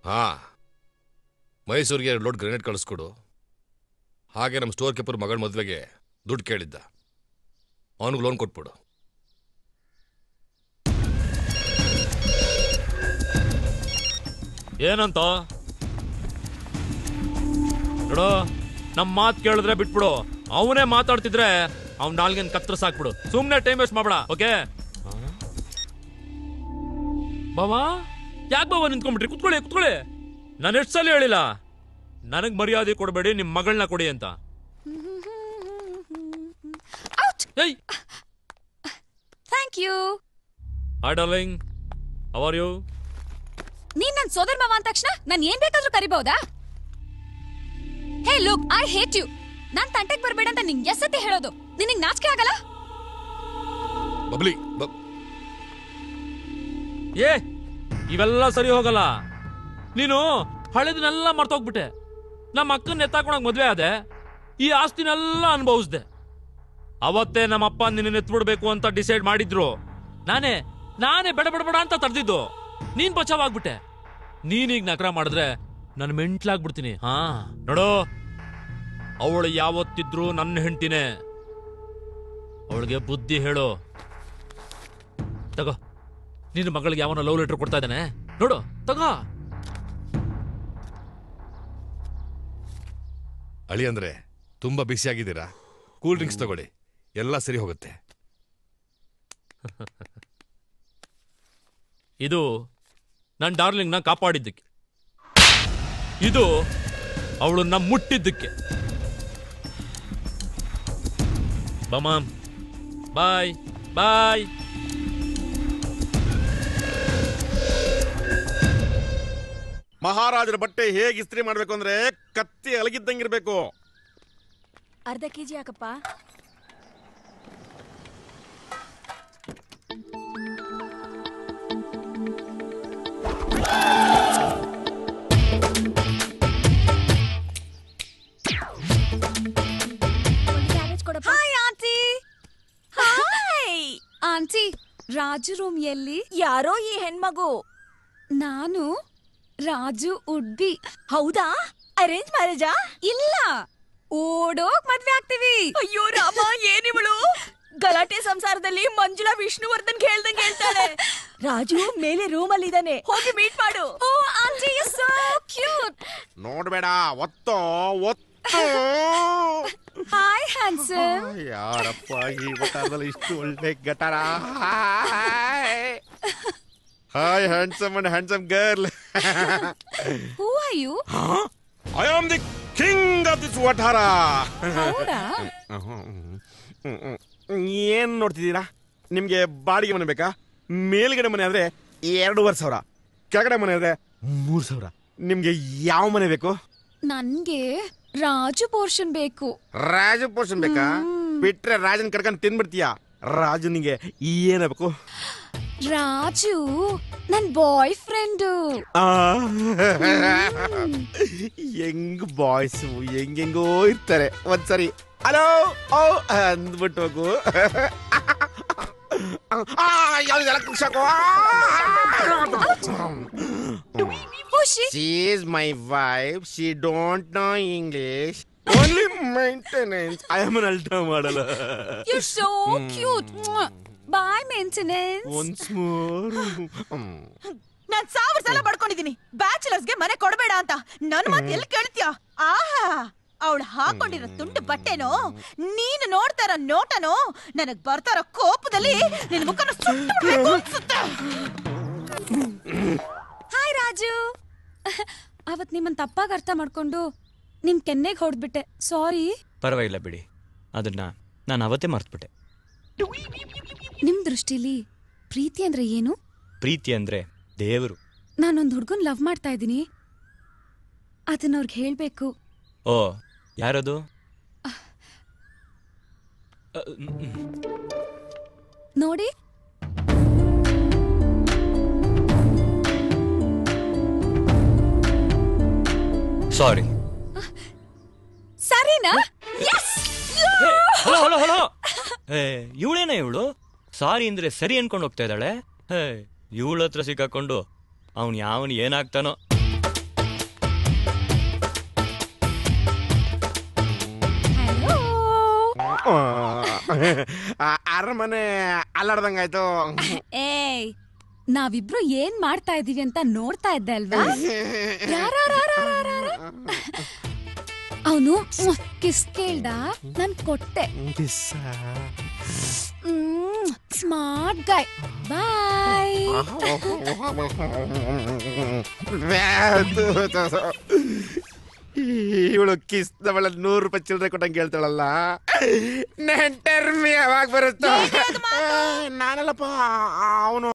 ಹಾ ಮೈಸೂರಿಗೆ ಎರಡು ಲೋಡ್ ಗ್ರೆನೇಡ್ ಕಳಿಸ್ಕೊಡು ಹಾಗೆ ನಮ್ಮ ಸ್ಟೋರ್ ಕೀಪರ್ ಮಗಳ ಮದುವೆಗೆ ದುಡ್ಡು ಕೇಳಿದ್ದ ಅವನಿಗೆ ಲೋನ್ ಕೊಟ್ಬಿಡು ಏನಂತ ನೋಡು ನಮ್ ಮಾತ್ ಕೇಳಿದ್ರೆ ಬಿಟ್ಬಿಡು ಅವನೇ ಮಾತಾಡ್ತಿದ್ರೆ ಅವ್ನ ನಾಲ್ಗೇನ್ ಕತ್ರ ಸಾಕ್ಬಿಡು ಸುಮ್ನೆ ಟೈಮ್ ವೇಸ್ಟ್ ಮಾಡ್ಬೇಡ ಓಕೆ ಬಾವಾ ಯಾಕೆ ಬಾವಾ ನಿಂತ್ಕೊಂಡ್ಬಿಟ್ರಿ ಕುತ್ಕೊಳ್ಳಿ ಕುತ್ಕೊಳ್ಳಿ ನಾನು ಎಷ್ಟು ಸಲ ಹೇಳಿಲ್ಲ ನನಗ್ ಮರ್ಯಾದೆ ಕೊಡಬೇಡಿ ನಿಮ್ ಮಗಳನ್ನ ಕೊಡಿ ಅಂತ ಏಯ್ thank you hi darling how are you ನೀನ್ ನನ್ ಸೋದರ ಮಾವ ಅಂದ ತಕ್ಷಣ ನಾನ್ ಏನ್ ಬೇಕಾದ್ರೂ ಕರಿಬಹುದಾ hey look I hate you ನಾನ್ ತಂಟೆಗ್ ಬರ್ಬೇಡ ಅಂತ ನಿಂಗ್ ಎಷ್ಟತಿ ಹೇಳೋದು ನಿನಗ್ ನಾಚಿಕೆ ಆಗಲ್ಲ ಬಬ್ಲಿ ಬ- ಏ ಇವೆಲ್ಲ ಸರಿ ಹೋಗಲ್ಲ ನೀನು ಹಳೆದನ್ನೆಲ್ಲ ಮರ್ತೋಗ್ಬಿಟ್ಟೆ ನಮ್ಮ ಅಕ್ಕನ ಎತ್ತಾಕೊಂಡಾಗ ಮದ್ವೆ ಆದೆ ಈ ಆಸ್ತಿನೆಲ್ಲ ಅನುಭವಿಸ್ದೆ ಅವತ್ತೇ ನಮ್ಮ ಅಪ್ಪ ನಿನ್ನ ಎತ್ಬಿಡ್ಬೇಕು ಅಂತ ಡಿಸೈಡ್ ಮಾಡಿದ್ರು ನಾನೇ ನಾನೇ ಬೆಡ ಬೆಡ ಬೆಡ ಅಂತ ತರ್ದಿದ್ದು ನೀನ್ ಬಚಾವಾಗ್ಬಿಟ್ಟೆ ನೀನೀಗ ನಕರ ಮಾಡಿದ್ರೆ ನಾನು ಮೆಂಟ್ಲಾಗ್ಬಿಡ್ತೀನಿ ಹಾ ನೋಡು ಅವಳು ಯಾವತ್ತಿದ್ರು ನನ್ನ ಹೆಂಡ್ತಿನೇ ಅವಳಿಗೆ ಬುದ್ಧಿ ಹೇಳು ತಗೋ ನಿನ್ನ ಮಗಳಿಗೆ ಯಾವನ ಲವ್ ಲೆಟರ್ ಕೊಡ್ತಾ ಇದ್ದಾನೆ ನೋಡು ತಗೋ ಅಳಿ ಅಂದ್ರೆ ತುಂಬಾ ಬಿಸಿಯಾಗಿದ್ದೀರಾ ಕೂಲ್ ಡ್ರಿಂಕ್ಸ್ ತಗೊಳ್ಳಿ ಎಲ್ಲ ಸರಿ ಹೋಗುತ್ತೆ ಇದು ನನ್ನ ಡಾರ್ಲಿಂಗ್ನ ಕಾಪಾಡಿದ್ದಕ್ಕೆ ಇದು ಅವಳನ್ನ ಮುಟ್ಟಿದ್ದಕ್ಕೆ ಬಮಾಮ್ ಬಾಯ್ ಬಾಯ್ ಮಹಾರಾಜರ ಬಟ್ಟೆ ಹೇಗೆ ಇಸ್ತ್ರಿ ಮಾಡ್ಬೇಕು ಅಂದ್ರೆ ಕತ್ತಿ ಅಲಗಿದ್ದಂಗಿರ್ಬೇಕು ಅರ್ಧ ಕೆಜಿ ಹಾಕಪ್ಪ hi aunty hi aunty Raju room ಎಲ್ಲಿ ಯಾರೋ ಈ ಹೆಣ್ಮಗು ನಾನು ರಾಜು ಉಡ್ಬಿ ಹೌದಾ ಅರೇಂಜ್ ಮ್ಯಾರೇಜಾ ಇಲ್ಲ ಓಡೋಗ್ ಮದ್ವೆ ಆಗ್ತೀವಿ ಅಯ್ಯೋ ರಾಮ ಏನಿವಳು ಗಲಾಟೆ ಸಂಸಾರದಲ್ಲಿ ಮಂಜುಳಾ ವಿಷ್ಣುವರ್ಧನ್ ಹೇಳ್ದಂಗೆ ಹೇಳ್ತಾಳೆ ರಾಜು ಮೇಲೆ ರೂಮ್ ಅಲ್ಲಿ ಇದ್ದಾನೆ ಹೋಗಿ ಮೀಟ್ ಮಾಡು oh aunty you so cute ನೋಡ್ಬೇಡ ಒತ್ತೋ ಒತ್ತು ಹಾಯ್ ಹ್ಯಾಂಡ್ಸಮ್ ಯಾರಪ್ಪ ಈ ವಟಾರದಲ್ಲಿ ಇಷ್ಟು ಒಳ್ಳೆ ಗಟಾರ hi handsome and handsome girl who are you I am the king of this ವಠಾರ ಹೌದಾ ಏನ್ ನೋಡ್ತಿದ್ದೀರಾ ನಿಮ್ಗೆ ಬಾಡಿಗೆ ಮನೆ ಬೇಕಾ ಮೇಲ್ಗಡೆ ಮನೆ ಆದ್ರೆ ಎರಡೂವರೆ ಸಾವಿರ ಕೆಳಗಡೆ ಮನೆ ಆದ್ರೆ ಮೂರ್ ಸಾವಿರ ನಿಮ್ಗೆ ಯಾವ ಮನೆ ಬೇಕು ನನ್ಗೆ ರಾಜು ಪೋರ್ಷನ್ ಬೇಕು ರಾಜ ಪೋಷನ್ ಬೇಕಾ ಬಿಟ್ರೆ ರಾಜನ್ ಕಡ್ಕೊಂಡು ತಿನ್ಬಿಡ್ತೀಯ ರಾಜನಿಗೆ ಏನಾಗಬೇಕು ರಾಜು ನನ್ ಬಾಯ್ ಫ್ರೆಂಡು ಹೆಂಗ್ ಬಾಯ್ಸ್ ಹೆಂಗೆಂಗೋ ಇರ್ತಾರೆ ಒಂದ್ಸರಿ ಹಲೋ ಓ ಅಂದ್ಬಿಟ್ಟು ಹೋಗು ಆ, ಯಾವ್ದೆಲ್ಲ ಕುಗ್ಸಾಕು? She is my wife. She don't know English. Only maintenance. I am an ultra model. You so cute boy maintenance Once more. ನಾನ್ ಸಾವಿರ ಸಲ ಬಡ್ಕೊಂಡಿದೀನಿ ಬ್ಯಾಚುಲರ್ಸ್ಗೆ ಮನೆ ಕೊಡಬೇಡ ಅಂತ ನನ್ ಮಾತು ಎಲ್ಲಿ ಕೇಳ್ತೀಯ ಆಹಾ ಅವಳು ಹಾಕೊಂಡಿರೋ ತುಂಡು ಬಟ್ಟೆನೋ ನೀನು ನೋಡ್ತಾ ಇರೋ ನೋಟನೋ ನನಗ್ ಬರ್ತಾ ಇರೋ ಕೋಪದಲ್ಲಿ ನಿನ್ ಮುಖನ ಸುಟ್ಟು ಬಿಡ್ಬೇಕು ಅನ್ಸುತ್ತೆ ಹಾಯ್ ರಾಜು ಅವತ್ ನಿಮ್ಮನ್ ತಪ್ಪಾಗಿ ಅರ್ಥ ಮಾಡ್ಕೊಂಡು ನಿಮ್ ಕೆನ್ನೆಗ್ ಹೊಡ್ಬಿಟ್ಟೆ ಸಾರಿ ಪರವಾಗಿಲ್ಲ ಬಿಡಿ ಅದನ್ನ ನಾನು ಅವತ್ತೇ ಮರ್ತ್ಬಿಟ್ಟೆ ನಿಮ್ ದೃಷ್ಟಿಲಿ ಪ್ರೀತಿ ಅಂದ್ರೆ ಏನು ಪ್ರೀತಿ ಅಂದ್ರೆ ದೇವರು ನಾನೊಂದ್ ಹುಡ್ಗನ್ ಲವ್ ಮಾಡ್ತಾ ಇದ್ದೀನಿ ಅದನ್ನ ಅವ್ರಿಗೆ ಹೇಳ್ಬೇಕು ಓ ಯಾರದು ಅ, ಮ್, ಮ್. ನೋಡಿ ಸಾರಿ ಸರಿನಾ ಎಸ್ ಹಲೋ ಹಲೋ ಹಲೋ ಏ ಇವಳೇನ ಇವಳು ಸಾರಿ ಅಂದ್ರೆ ಸರಿ ಅನ್ಕೊಂಡು ಹೋಗ್ತಾ ಇದ್ದಾಳೆ ಹೇ ಇವಳ ಹತ್ರ ಸಿಕ್ಕಾಕೊಂಡು ಅವನು ಯಾವನು ಏನಾಗ್ತಾನೋ ಆ, ಅರಮನೆ ಅಲ್ಲಾಡ್ದಂಗಾಯ್ತು ಏಯ್ ನಾವಿಬ್ರು ಏನ್ ಮಾಡ್ತಾ ಇದೀವಿ ಅಂತ ನೋಡ್ತಾ ಇದ್ದೆ ಅಲ್ವಾ ಅವನು ಕಿಸ್ ಕೇಳ್ದ ನಾನ್ ಕೊಟ್ಟೆ ಸ್ಮಾರ್ಟ್ ಗಾಯ್ ಬಾಯ್ ಇವಳು ಕಿಸ್ ಅವಳ ನೂರು ರೂಪಾಯಿ ಚಿಲ್ಲರೆ ಕೊಟ್ಟಂಗೆ ಹೇಳ್ತಾಳಲ್ಲ ನೆಂಟರ್ಮಿ ಯಾವಾಗ ಬರುತ್ತೋ ನಾನಲ್ಲಪ್ಪ ಅವನು